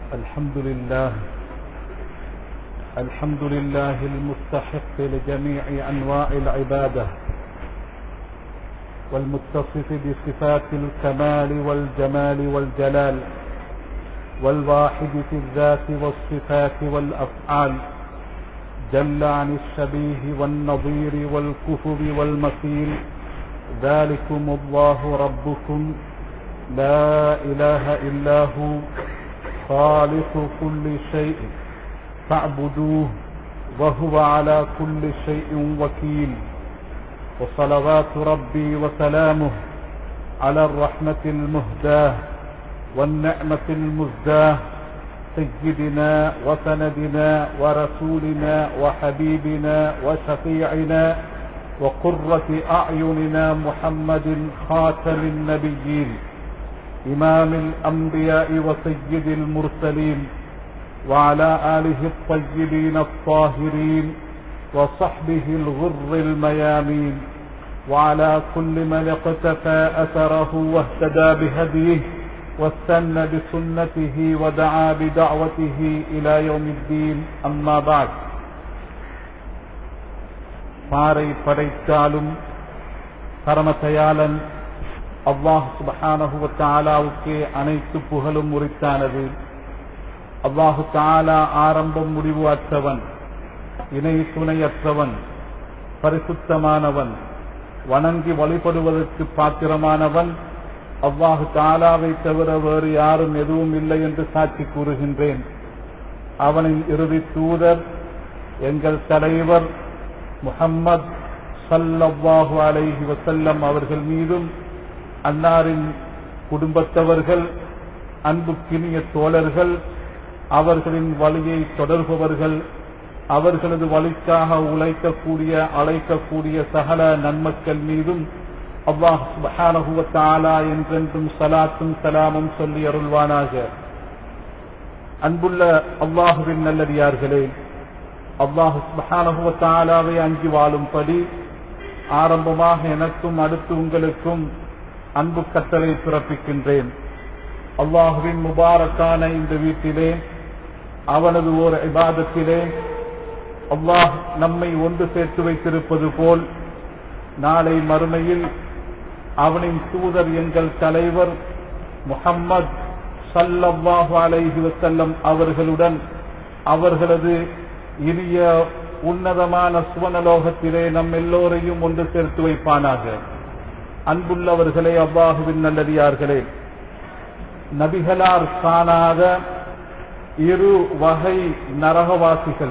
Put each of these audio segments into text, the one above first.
الحمد لله الحمد لله المستحق لجميع انواع العباده والمتصف بصفات الكمال والجمال والجلال والواحد في الذات والصفات والافعال جل عن الشبيه والنظير والكفر والمثيل ذلكم الله ربكم لا اله الا هو خالق كل شيء فاعبدوه وهو على كل شيء وكيل وصلوات ربي وسلامه على الرحمة المهداة والنعمة المزداة سيدنا وسندنا ورسولنا وحبيبنا وشفيعنا وقرة أعيننا محمد خاتم النبيين إمام الأنبياء وسيد المرسلين وعلى آله الطيبين الطاهرين وصحبه الغر الميامين وعلى كل من اقتفى أثره واهتدى بهديه واستنى بسنته ودعا بدعوته إلى يوم الدين أما بعد பாறை படைத்தாலும் பரமதயாளன் அல்லாஹ் சுபஹானஹு தாலாவுக்கு அனைத்து புகழும் உரித்தானது அல்லாஹு தாலா ஆரம்பம் முடிவு அற்றவன் இணை துணையற்றவன் பரிசுத்தமானவன் வணங்கி வழிபடுவதற்கு பாத்திரமானவன் அல்லாஹு தாலாவை தவிர வேறு யாரும் எதுவும் இல்லை என்று சாட்சி கூறுகின்றேன் அவனின் இறுதி தூதர் எங்கள் தலைவர் முகம்மது சல்லல்லாஹு அலைஹி வசல்லம் அவர்கள் மீதும் அன்னாரின் குடும்பத்தவர்கள் அன்புக்கினிய தோழர்கள் அவர்களின் வழியை தொடர்பவர்கள் அவர்களது வழிக்காக உழைக்கக்கூடிய அழைக்கக்கூடிய சகல நன்மக்கள் மீதும் அல்லாஹ் சுபஹானஹுவத்தாலா என்றென்றும் சலாத்தும் சலாமும் சொல்லி அருள்வானாக அன்புள்ள அல்லாஹுவின் நல்லடியார்களே அல்லாஹு சுபஹானஹுவத்தாலாவை அஞ்சி வாழும்படி ஆரம்பமாக எனக்கும் அடுத்து உங்களுக்கும் அன்பு கட்டளை பிறப்பிக்கின்றேன் அல்லாஹுவின் முபாரக்கான இந்த வீட்டிலே அவனது ஓர் இபாதத்திலே அல்லாஹ் நம்மை ஒன்று சேர்த்து வைத்திருப்பது போல் நாளை மறுமையில் அவனின் தூதர் எங்கள் தலைவர் முகம்மது சல்லல்லாஹு அலைஹி வசல்லம் அவர்களுடன் அவர்களது இனிய உன்னதமான சுவனலோகத்திலே நம் எல்லோரையும் ஒன்று சேர்த்து வைப்பானாக அன்புள்ளவர்களே அவ்வாஹுவின் நல்லடியார்களே நபிகளார் காணாத இரு வகை நரகவாசிகள்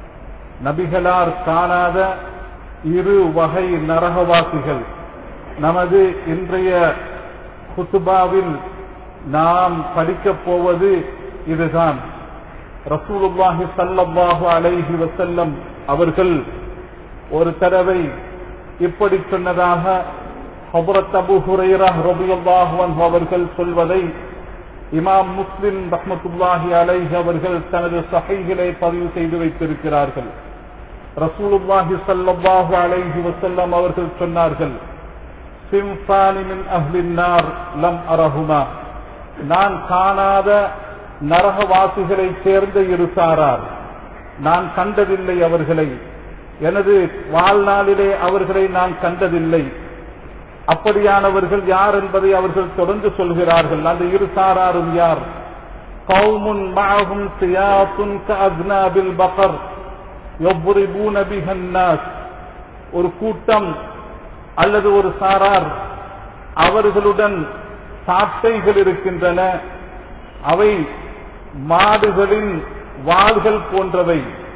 நபிகளார் காணாத இரு வகை நரகவாசிகள் நமது இன்றைய குத்துபாவில் நாம் படிக்கப் போவது இதுதான் ரசூலுல்லாஹி சல்லல்லாஹு அலைஹி வசல்லம் அவர்கள் ஒரு தடவை இப்படி சொன்னதாக ஹபரத் அபு ஹுரைரா ரபியுல்லாஹு அவர்கள் சொல்வதை இமாம் முஸ்லிம் ரஹமத்துல்லாஹி அலைஹி அவர்கள் தனது சகைகளை பதிவு செய்து வைத்திருக்கிறார்கள் ரசூலுல்லாஹி சல்லல்லாஹு அலைஹி வசல்லம் அவர்கள் சொன்னார்கள் சிம்பானிமின் அஹ்லின்னார் லம் அரஹுமா நான் காணாத நரகவாசிகளை சேர்ந்த இரு சாரார் நான் கண்டதில்லை அவர்களை எனது வாழ்நாளிலே அவர்களை நான் கண்டதில்லை அப்படியானவர்கள் யார் என்பதை அவர்கள் தொடர்ந்து சொல்கிறார்கள் அந்த இரு சாராரும் யார் கௌமுன் மாகும் சியாத்துன் அக்னாபில் பகர் எவ்வொரு பிஹன்னாஸ் ஒரு கூட்டம் அல்லது ஒரு சாரார் அவர்களுடன் சாட்டைகள் இருக்கின்றன அவை மாடுகளின் வாள்கள் போன்றவை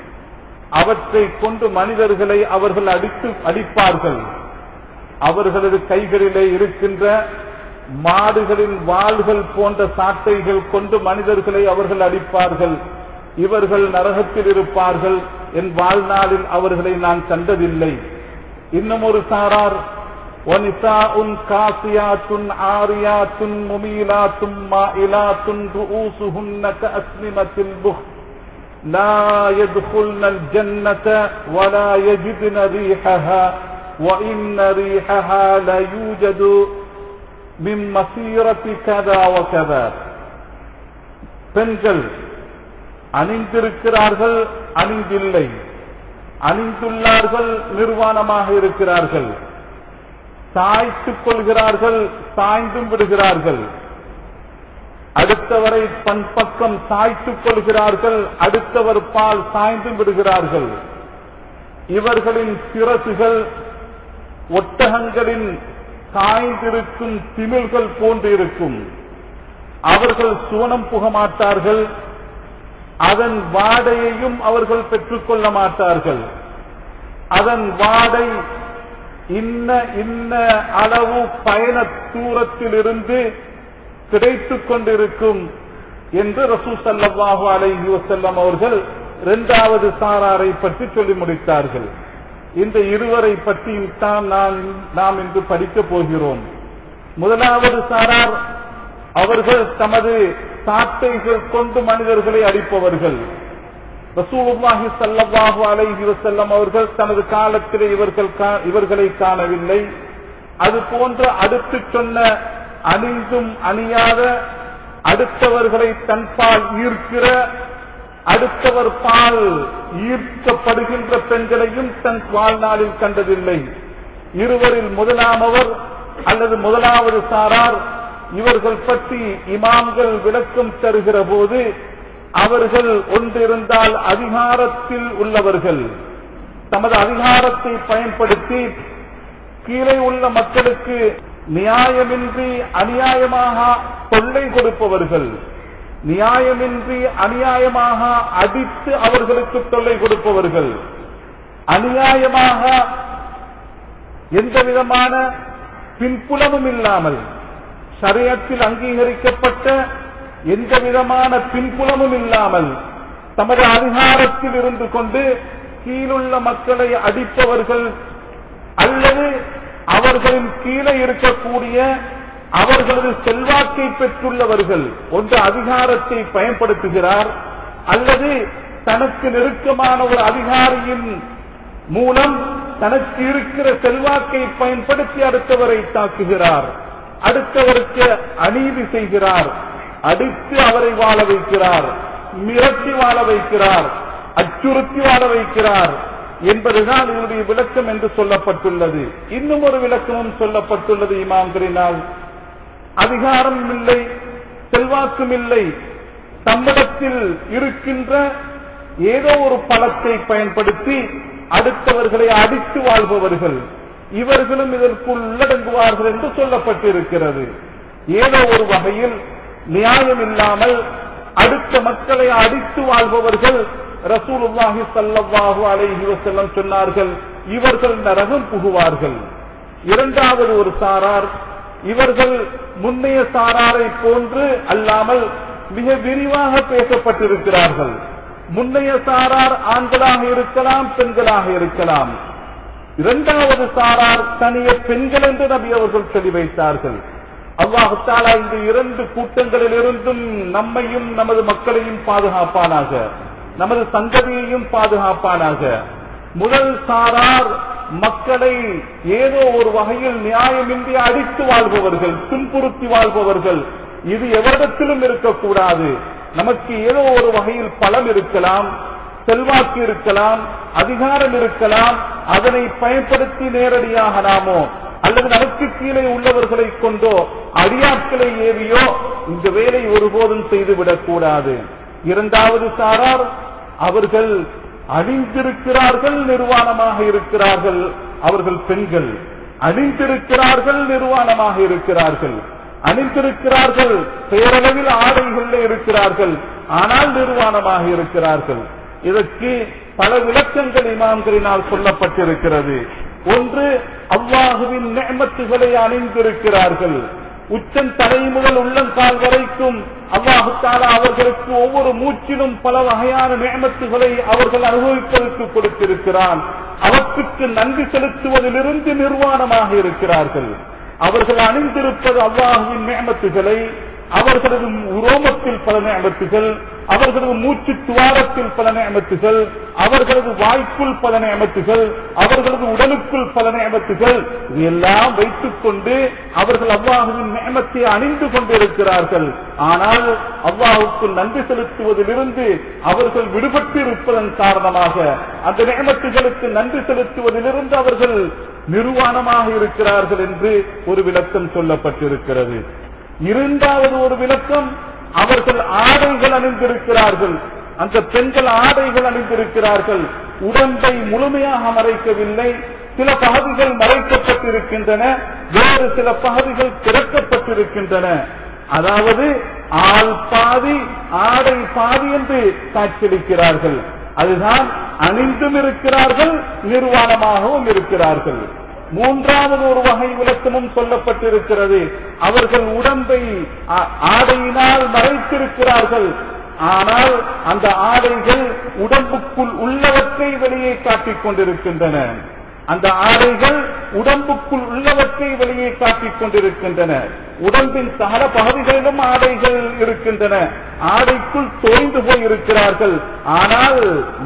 அவற்றை கொண்டு மனிதர்களை அவர்கள் அடித்து அடிப்பார்கள் அவர்களது கைகளிலே இருக்கின்ற மாடுகளின் வாள்கள் போன்ற சாட்டைகள் கொண்டு மனிதர்களை அவர்கள் அடிப்பார்கள் இவர்கள் நரகத்தில் இருப்பார்கள் என் வாழ்நாளில் அவர்களை நான் கண்டதில்லை இன்னும் ஒரு சாரார் ونساء كاسيات عاريات مميلات مائلات رؤوسهن كأسنمة البخت لا يدخلن الجنة ولا يجدن ريحها وإن ريحها لا يوجد من مسيرة كذا وكذا பெண்கள் அணிந்திருக்கிறார்கள் அணிந்தில்லை அணிந்துள்ளார்கள் நிர்வாணமாக இருக்கிறார்கள் சாய்த்துக் கொள்கிறார்கள் சாய்ந்தும் விடுகிறார்கள் அடுத்தவரை தன் பக்கம் சாய்த்துக் கொள்கிறார்கள் அடுத்தவர் பால் சாய்ந்தும் விடுகிறார்கள் இவர்களின் சிரசுகள் ஒட்டகங்களின் காய்ந்திருக்கும் திமிழ்கள் போன்று இருக்கும் அவர்கள் சுவனம் புக மாட்டார்கள் அதன் வாடையையும் அவர்கள் பெற்றுக்கொள்ள மாட்டார்கள் அதன் வாடை இன்ன இன்ன அளவு பயண தூரத்திலிருந்து கிடைத்துக் கொண்டிருக்கும் என்று ரசூ சல்லாஹு அலைஹி வசல்லம் அவர்கள் இரண்டாவது சாராரை பற்றி சொல்லி முடித்தார்கள் இந்த இருவரை பற்றியும் தான் நான் நாம் இன்று படிக்கப் போகிறோம் முதலாவது சாரார் அவர்கள் தமது சாட்டைகள் கொண்டு மனிதர்களை அடிப்பவர்கள் ரசூலுல்லாஹி ஸல்லல்லாஹு அலைஹி வஸல்லம் அவர்கள் தனது காலத்திலே இவர்கள் கா- இவர்களை காணவில்லை அது போன்ற அடுத்து சொன்ன அணிந்தும் அணியாத அடுத்தவர்களை தன்பால் ஈர்க்கிற அடுத்தவர் பால் ஈர்க்கப்படுகின்ற பெண்களையும் தன் வாழ்நாளில் கண்டதில்லை இருவரில் முதலாமவர் அல்லது முதலாவது சாரார் இவர்கள் பற்றி இமாம்கள் விளக்கம் தருகிற போது அவர்கள் ஒன்றிருந்தால் அதிகாரத்தில் உள்ளவர்கள் தமது அதிகாரத்தை பயன்படுத்தி கீழே உள்ள மக்களுக்கு நியாயமின்றி அநியாயமாக தொல்லை கொடுப்பவர்கள் நியாயமின்றி அநியாயமாக அடித்து அவர்களுக்கு தொல்லை கொடுப்பவர்கள் அநியாயமாக எந்த விதமான பின்புலமும் இல்லாமல் சரியத்தில் அங்கீகரிக்கப்பட்ட எந்த விதமான பின்புலமும் இல்லாமல் தமது அதிகாரத்தில் இருந்து கொண்டு கீழுள்ள மக்களை அடிப்பவர்கள் அல்லது அவர்களின் கீழே இருக்கக்கூடிய அவர்களது செல்வாக்கை பெற்றுள்ளவர்கள் ஒன்று அதிகாரத்தை பயன்படுத்துகிறார் அல்லது தனக்கு நெருக்கமான ஒரு அதிகாரியின் மூலம் தனக்கு இருக்கிற செல்வாக்கை பயன்படுத்தி அடுத்தவரை தாக்குகிறார் அடுத்தவருக்கு அநீதி செய்கிறார் அடித்து அவரை வாழ வைக்கிறார் மிரட்டி வாழ வைக்கிறார் அச்சுறுத்தி வாழ வைக்கிறார் என்பதுதான் இதனுடைய விளக்கம் என்று சொல்லப்பட்டுள்ளது இன்னும் ஒரு விளக்கமும் சொல்லப்பட்டுள்ளது இமாம்களினால் அதிகாரம் இல்லை செல்வாக்கும் இல்லை தம்மிடத்தில் இருக்கின்ற ஏதோ ஒரு பலத்தை பயன்படுத்தி அடுத்தவர்களை அடித்து வாழ்பவர்கள் இவர்களும் இதற்குள் உள்ளடங்குவார்கள் என்று சொல்லப்பட்டிருக்கிறது ஏதோ ஒரு வகையில் நியாயம் இல்லாமல் அடுத்த மக்களை அடித்து வாழ்பவர்கள் ரசூலுல்லாஹி ஸல்லல்லாஹு அலைஹி வஸல்லம் சொன்னார்கள் இவர்கள் நரகம் புகுவார்கள் இரண்டாவது ஒரு சாரார் இவர்கள் முன்னைய சாராரை போன்று அல்லாமல் மிக விரிவாக பேசப்பட்டிருக்கிறார்கள் முன்னைய சாரார் ஆண்களாக இருக்கலாம் பெண்களாக இருக்கலாம் இரண்டாவது சாரார் தனிய பெண்கள் என்று நபி அவர்கள் சொல்லி வைத்தார்கள் அல்லாஹாலா இந்த இரண்டு கூட்டங்களில் இருந்தும் நம்மையும் நமது மக்களையும் பாதுகாப்பானாக நமது சங்கதியையும் பாதுகாப்பானாக முதல் சாரார் மக்களை ஏதோ ஒரு வகையில் நியாயமின்றி அடித்து வாழ்பவர்கள் துன்புறுத்தி வாழ்பவர்கள் இது எவரிடத்திலும் இருக்கக்கூடாது நமக்கு ஏதோ ஒரு வகையில் பலம் இருக்கலாம் செல்வாக்கு இருக்கலாம் அதிகாரம் இருக்கலாம் அதனை பயன்படுத்தி நேரடியாக நாமோ அல்லது நமக்கு கீழே உள்ளவர்களை கொண்டோ அடியாட்களை ஏவியோ இந்த வேலை ஒருபோதும் செய்துவிடக் கூடாது இரண்டாவது சாரார் அவர்கள் அணிந்திருக்கிறார்கள் நிர்வாணமாக இருக்கிறார்கள் அவர்கள் பெண்கள் அணிந்திருக்கிறார்கள் நிர்வாணமாக இருக்கிறார்கள் அணிந்திருக்கிறார்கள் பேரளவில் ஆடைகளில் இருக்கிறார்கள் ஆனால் நிர்வாணமாக இருக்கிறார்கள் இதற்கு பல விளக்கங்கள் இமாம்களினால் சொல்லப்பட்டிருக்கிறது ஒன்று அல்லாஹுவின் நேமத்துகளை அணிந்திருக்கிறார்கள் உச்சன் தலை முதல் உள்ளங்கால் வரைக்கும் அல்லாஹு தாலா அவர்களுக்கு ஒவ்வொரு மூச்சிலும் பல வகையான நேமத்துகளை அவர்கள் அனுபவிப்பதற்கு கொடுத்திருக்கிறான் அவற்றுக்கு நன்றி செலுத்துவதிலிருந்து நிர்வாணமாக இருக்கிறார்கள் அவர்கள் அணிந்திருப்பது அல்லாஹுவின் நேமத்துகளை அவர்களது உரோமத்தில் பல நேமத்துகள் அவர்களது மூச்சு துவாரத்தில் பல நியமத்துகள் அவர்களது வாய்க்குள் பல நியமத்துகள் அவர்களது உடலுக்குள் பல நியமத்துகள் இதையெல்லாம் வைத்துக் கொண்டு அவர்கள் அல்லாஹுவின் நியமத்தை அணிந்து கொண்டிருக்கிறார்கள் ஆனால் அல்லாஹுக்கு நன்றி செலுத்துவதிலிருந்து அவர்கள் விடுபட்டு இருப்பதன் காரணமாக அந்த நியமத்துகளுக்கு நன்றி செலுத்துவதிலிருந்து அவர்கள் நிர்வாணமாக இருக்கிறார்கள் என்று ஒரு விளக்கம் சொல்லப்பட்டிருக்கிறது இரண்டாவது ஒரு விளக்கம் அவர்கள் ஆடைகள் அணிந்திருக்கிறார்கள் அந்த பெண்கள் ஆடைகள் அணிந்திருக்கிறார்கள் உடம்பை முழுமையாக மறைக்கவில்லை சில பகுதிகள் மறைக்கப்பட்டிருக்கின்றன வேறு சில பகுதிகள் திறக்கப்பட்டிருக்கின்றன அதாவது ஆள் பாதி ஆடை பாதி என்று காட்சியளிக்கிறார்கள் அதுதான் அணிந்தும் இருக்கிறார்கள் நிர்வாணமாகவும் இருக்கிறார்கள் மூன்றாவது ஒரு வகை விளக்கமும் சொல்லப்பட்டிருக்கிறது அவர்கள் உடம்பை ஆ- ஆடையினால் மறைத்திருக்கிறார்கள் ஆனால் அந்த ஆடைகள் உடம்புக்குள் உள்ளவற்றை வெளியே காட்டிக் கொண்டிருக்கின்றன அந்த ஆடைகள் உடம்புக்குள் உள்ளவற்றை வெளியே காட்டிக் கொண்டிருக்கின்றன உடம்பின் சகல பகுதிகளிலும் ஆடைகள் இருக்கின்றன ஆடைக்குள் தோய்ந்து போய் இருக்கிறார்கள் ஆனால்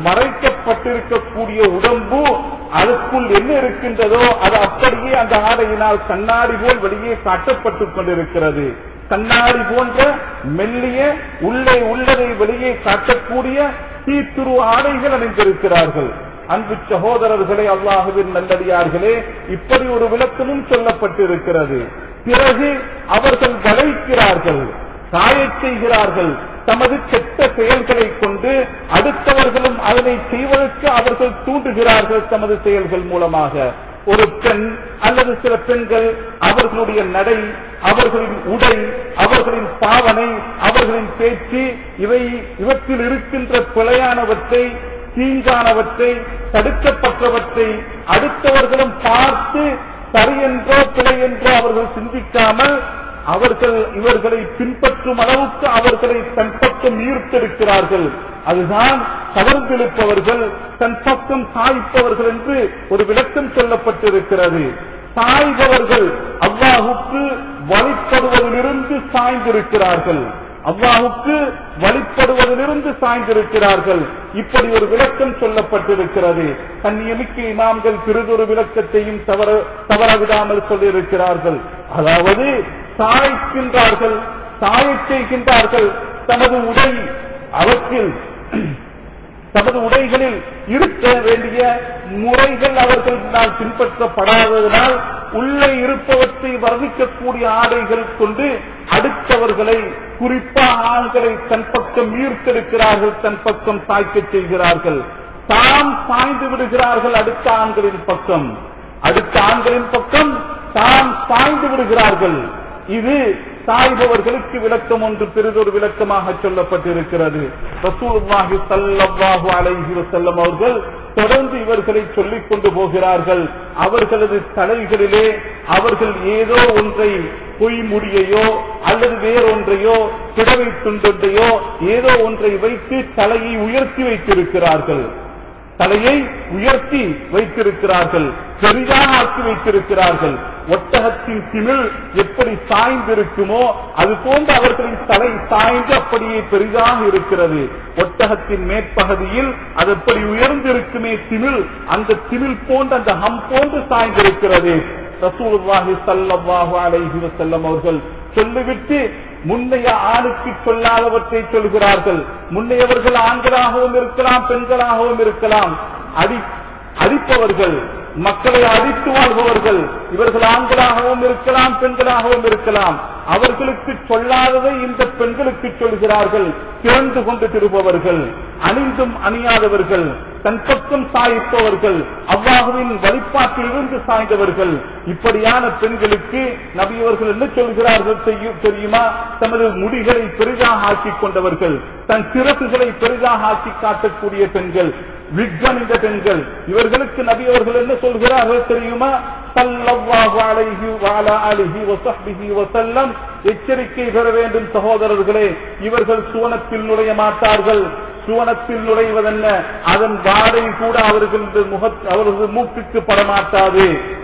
மறைக்கப்பட்டிருக்கக்கூடிய உடம்பு அதுக்குள் என்ன இருக்கின்றதோ அது அப்படியே அந்த ஆடையினால் கண்ணாடி போல் வெளியே காட்டப்பட்டுக் கொண்டிருக்கிறது கண்ணாடி போன்ற மெல்லிய உள்ளே உள்ளதை வெளியே காட்டக்கூடிய தீத்துரு ஆடைகள் அணிந்திருக்கிறார்கள் அன்பு சகோதரர்களே அல்லாஹுவின் நல்லடியார்களே இப்படி ஒரு விளக்கமும் சொல்லப்பட்டிருக்கிறது பிறகு அவர்கள் வளைக்கிறார்கள் காயச் செய்கிறார்கள் தமது கெட்ட செயல்களை கொண்டு அடுத்தவர்களும் அதனை செய்வதற்கு அவர்கள் தூண்டுகிறார்கள் தமது செயல்கள் மூலமாக ஒரு பெண் அல்லது சில பெண்கள் அவர்களுடைய நடை அவர்களின் உடை அவர்களின் பாவனை அவர்களின் பேச்சு இவை இவற்றில் இருக்கின்ற பிழையானவற்றை தீங்கானவற்றை தடுக்கப்பட்டவற்றை அடுத்தவர்களும் பார்த்து சரி என்றோ பிழை என்றோ அவர்கள் சிந்திக்காமல் அவர்கள் இவர்களை பின்பற்றும் அளவுக்கு அவர்களை தன் பக்கம் ஈர்த்திருக்கிறார்கள் அதுதான் கவர்ந்திருப்பவர்கள் தன் பக்கம் சாய்ப்பவர்கள் என்று ஒரு விளக்கம் சொல்லப்பட்டிருக்கிறது சாய்பவர்கள் அல்லாஹுக்கு வழிபடுவதிலிருந்து சாய்ந்திருக்கிறார்கள் அல்லாஹுக்கு வழிபடுவதிலிருந்து சாய்ந்திருக்கிறார்கள் இப்படி ஒரு விளக்கம் சொல்லப்பட்டிருக்கிறது கண்ணியமிக்க இமாம்கள் பிறிதொரு விளக்கத்தையும் தவற தவறவிடாமல் சொல்லியிருக்கிறார்கள் அதாவது சாய்க்கின்றார்கள் சாயச் செய்கின்றார்கள் தமது உடை அவற்றில் தமது உடைகளில் இருக்க வேண்டிய முறைகள் அவர்களால் பின்பற்றப்படாததனால் உள்ளே இருப்பவற்றை வர்ணிக்கக்கூடிய ஆடைகள் கொண்டு அடுத்தவர்களை குறிப்பாக ஆண்களை தன் பக்கம் ஈர்த்தெடுக்கிறார்கள் தன் பக்கம் சாய்க்கச் செய்கிறார்கள் தாம் சாய்ந்து விடுகிறார்கள் அடுத்த ஆண்களின் பக்கம் அடுத்த ஆண்களின் பக்கம் தாம் சாய்ந்து விடுகிறார்கள் இது சாய்பவர்களுக்கு விளக்கம் ஒன்று பெரிதொரு விளக்கமாக சொல்லப்பட்டிருக்கிறது ரசூலுல்லாஹி ஸல்லல்லாஹு அலைஹி வஸல்லம் அவர்கள் தொடர்ந்து இவர்களை சொல்லிக் கொண்டு போகிறார்கள் அவர்களது தலைகளிலே அவர்கள் ஏதோ ஒன்றை பொய்முடியையோ அல்லது வேறொன்றையோ கிடவை துண்டொன்றையோ ஏதோ ஒன்றை வைத்து தலையை உயர்த்தி வைத்திருக்கிறார்கள் தலையை உயர்த்தி வைத்திருக்கிறார்கள் பெரிதாக ஆக்கி வைத்திருக்கிறார்கள் ஒட்டகத்தின் திமிழ் எப்படி சாய்ந்திருக்குமோ அது போன்று அவர்களின் தலை சாய்ந்து அப்படியே பெரிதாக இருக்கிறது ஒட்டகத்தின் மேற்பகுதியில் அது எப்படி உயர்ந்திருக்குமே திமிழ் அந்த திமிழ் போன்று அந்த ஹம் போன்று சாய்ந்திருக்கிறது ரசூலுல்லாஹி ஸல்லல்லாஹு அலைஹி வஸல்லம் அவர்கள் சொல்லிவிட்டு முன்னைய ஆணுக்கு சொல்லாதவற்றை சொல்கிறார்கள் முன்னையவர்கள் ஆண்களாகவும் இருக்கலாம் பெண்களாகவும் இருக்கலாம் அடி அடிப்பவர்கள் மக்களை அடித்து வாழ்பவர்கள் இவர்கள் ஆண்களாகவும் இருக்கலாம் பெண்களாகவும் இருக்கலாம் அவர்களுக்கு சொல்லாததை இந்த பெண்களுக்கு சொல்கிறார்கள் திறந்து கொண்டு திருப்பவர்கள் அணிந்தும் அணியாதவர்கள் தன் பக்கம் சாய்ப்பவர்கள் அவ்வாஹுவின் வழிபாட்டிலிருந்து சாய்ந்தவர்கள் இப்படியான பெண்களுக்கு நபியவர்கள் என்ன சொல்கிறார்கள் செய்யும் தெரியுமா தமது முடிகளை பெரிதாக ஆக்கிக் கொண்டவர்கள் தன் சிறப்புகளை பெரிதாக ஆக்கி காட்டக்கூடிய பெண்கள் விக்னணிந்த பெண்கள் இவர்களுக்கு நபி அவர்கள் என்ன சொல்கிறார்கள் தெரியுமா ஸல்லல்லாஹு அலைஹி வஅலா ஆலிஹி வஸஹ்பிஹி வஸல்லம் எச்சரிக்கை பெற வேண்டும் சகோதரர்களே இவர்கள் சுவனத்தில் நுழைய மாட்டார்கள் சுவனத்தில் நுழைவதென்ன அதன் வாடை கூட அவர்களது முக அவர்களது மூக்குக்கு படமாட்டாது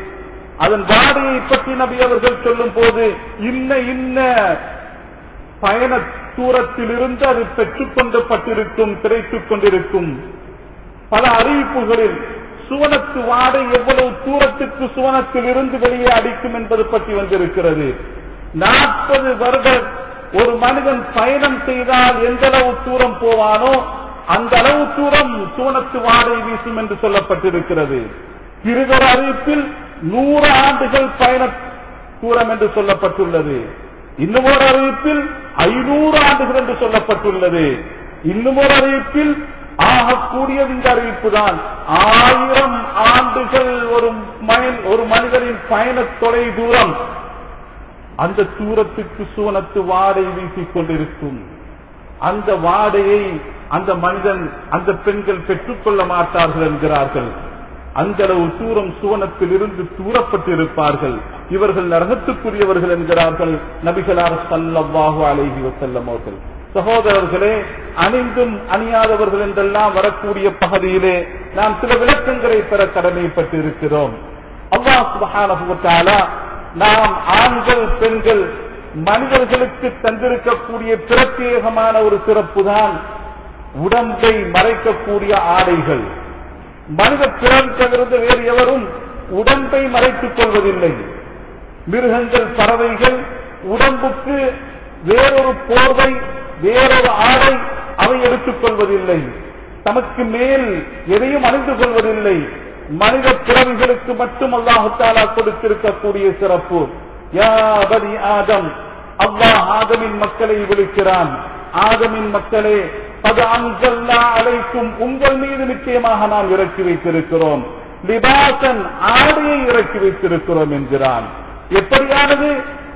அதன் வாடையை பற்றி நபி அவர்கள் சொல்லும் போது இன்ன இன்ன பயண தூரத்தில் இருந்து அது பெற்றுக் கொண்டப்பட்டிருக்கும் கிடைத்துக் கொண்டிருக்கும் பல அறிவிப்புகளில் சுவனத்து வாடை எவ்வளவு தூரத்துக்கு சுவனத்தில் இருந்து வெளியே அடிக்கும் என்பது பற்றி வந்திருக்கிறது நாற்பது வருட ஒரு மனிதன் பயணம் செய்தால் எந்த அளவு தூரம் போவானோ அந்த அளவு தூரம் சுவனத்து வாடை வீசும் என்று சொல்லப்பட்டிருக்கிறது திருகர் அறிவிப்பில் நூறு ஆண்டுகள் பயண தூரம் என்று சொல்லப்பட்டுள்ளது இன்னும் ஒரு அறிவிப்பில் ஐநூறு ஆண்டுகள் என்று சொல்லப்பட்டுள்ளது இன்னும் ஒரு அறிவிப்பில் ஆகக்கூடியது இந்த அறிவிப்பு தான் ஆயிரம் ஆண்டுகள் ஒரு மைல் ஒரு மனிதனின் பயண தொலை தூரம் அந்த தூரத்துக்கு சுவனத்து வாடை வீசிக் கொண்டிருக்கும் அந்த வாடையை அந்த மனிதன் அந்த பெண்கள் பெற்றுக்கொள்ள மாட்டார்கள் என்கிறார்கள் அந்த அளவு தூரம் சுவனத்தில் இருந்து தூரப்பட்டிருப்பார்கள் இவர்கள் நரகத்துக்குரியவர்கள் என்கிறார்கள் நபிகளார் சல்லல்லாஹு அலைஹி வசல்லம் அவர்கள் சகோதரர்களே அணிந்தும் அணியாதவர்கள் என்றெல்லாம் வரக்கூடிய பகுதியிலே நாம் சில விளக்கங்களை பெற கடமைப்பட்டு இருக்கிறோம் அல்லாஹ் சுபஹானஹு வ தஆலா நாம் ஆண்கள் பெண்கள் மனிதர்களுக்கு தந்திருக்கக்கூடிய பிரத்யேகமான ஒரு சிறப்பு தான் உடம்பை மறைக்கக்கூடிய ஆடைகள் மனித பிறந்தவிருந்து வேறு எவரும் உடம்பை மறைத்துக் கொள்வதில்லை மிருகங்கள் பறவைகள் உடம்புக்கு வேறொரு போர்வை வேறொரு ஆடை அவை எடுத்துக் கொள்வதில்லை தமக்கு மேல் எதையும் அணிந்து கொள்வதில்லை மனித பிறவிகளுக்கு மட்டும் அல்லாஹாலா கொடுத்திருக்கக்கூடிய சிறப்பு யா பனி ஆதம் அல்லாஹ் ஆதமின் மக்களை விழிக்கிறான் ஆதமின் மக்களே அது அன்சல்லா அழைக்கும் உங்கள் மீது நிச்சயமாக நாம் இறக்கி வைத்திருக்கிறோம் லிபாசன் ஆடையை இறக்கி வைத்திருக்கிறோம் என்கிறான் எப்படியானது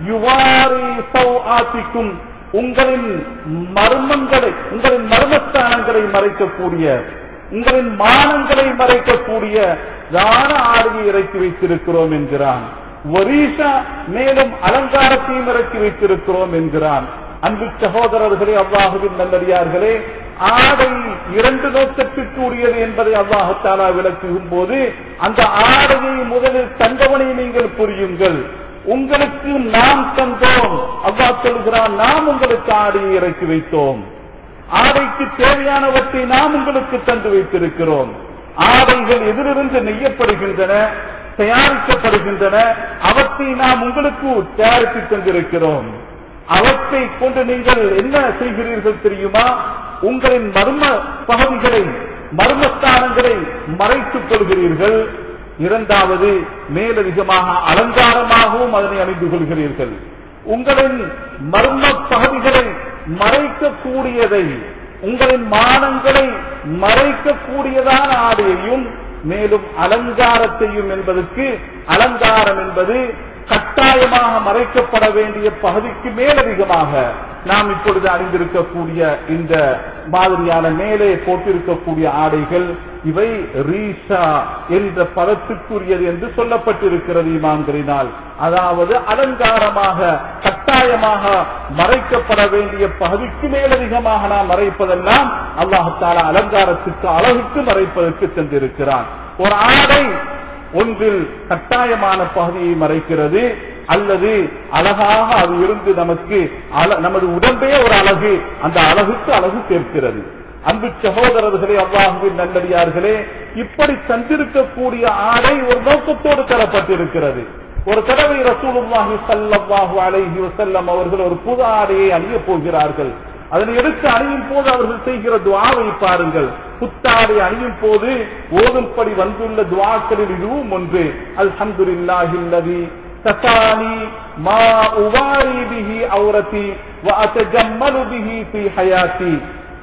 யுவாரி சௌ ஆசிக்கும் உங்களின் மர்மங்களை உங்களின் மர்மஸ்தானங்களை மறைக்கக்கூடிய உங்களின் மானங்களை மறைக்கக்கூடிய தான ஆடையை இறக்கி வைத்திருக்கிறோம் என்கிறான் ஒரீஷா மேலும் அலங்காரத்தையும் இறக்கி வைத்திருக்கிறோம் என்கிறான் அன்பு சகோதரர்களே அவ்வாஹுவின் நல்லடியார்களே ஆடை இரண்டு நோக்கத்திற்கு உரியது என்பதை அல்லாஹத்தாலா விளக்குகும் போது அந்த ஆடையை முதலில் தந்தவனை நீங்கள் புரியுங்கள் உங்களுக்கு நாம் தந்தோம் அல்லாஹ் சொல்கிறான் நாம் உங்களுக்கு ஆடையை இறக்கி வைத்தோம் ஆடைக்கு தேவையானவற்றை நாம் உங்களுக்கு தந்து வைத்திருக்கிறோம் ஆடைகள் எதிலிருந்து நெய்யப்படுகின்றன தயாரிக்கப்படுகின்றன அவற்றை நாம் உங்களுக்கு தயாரித்து தந்திருக்கிறோம் அவற்றை கொண்டு நீங்கள் என்ன செய்கிறீர்கள் தெரியுமா உங்களின் மர்ம பகுதிகளை மர்மஸ்தானங்களை மறைத்துக் கொள்கிறீர்கள் இரண்டாவது மேலதிகமாக அலங்காரமாகவும் அதனை அணிந்து கொள்கிறீர்கள் உங்களின் மர்ம பகுதிகளை மறைக்கக்கூடியதை உங்களின் மானங்களை மறைக்கக்கூடியதான ஆடையையும் மேலும் அலங்காரத்தையும் என்பதற்கு அலங்காரம் என்பது கட்டாயமாக மறைக்கப்பட வேண்டிய பகுதிக்கு மேலதிகமாக நாம் இப்பொழுது அணிந்திருக்கக்கூடிய இந்த மாதிரியான மேலே போட்டிருக்கக்கூடிய ஆடைகள் இவை ரீஷா என்ற பதத்துக்குரியது என்று சொல்லப்பட்டிருக்கிறது இமான்களினால் அதாவது அலங்காரமாக கட்டாயமாக மறைக்கப்பட வேண்டிய பகுதிக்கு மேலதிகமாக நாம் மறைப்பதெல்லாம் அல்லாஹால அலங்காரத்துக்கு அழகுக்கு மறைப்பதற்கு சென்றிருக்கிறான் ஒரு ஆடை ஒன்றில் கட்டாயமான பகுதியை மறைக்கிறது அல்லது அழகாக அது இருந்து நமக்கு நமது உடம்பே ஒரு அழகு அந்த அழகுக்கு அழகு சேர்க்கிறது அன்பு சகோதரர்களே அவ்வாஹுவின் நல்லடியார்களே இப்படி தந்திருக்கக்கூடிய ஆடை ஒரு நோக்கத்தோடு தரப்பட்டிருக்கிறது ஒரு தடவை ரசூலுல்லாஹி சல்லல்லாஹு அலைஹி வஸல்லம் அவர்கள் ஒரு புது ஆடையை அணிய போகிறார்கள் அதனை எடுத்து அணியும் போது அவர்கள் செய்கிற துவாவை பாருங்கள் புத்தாடை அணியும் போது ஓதும்படி வந்துள்ள துவாக்களில் இதுவும் ஒன்று அல்ஹம்துலில்லாஹில்லதி கசானி மா உவாரி பிஹி அவுரதி வ அத்தஜம்மலு பிஹி ஃபீ ஹயாத்தி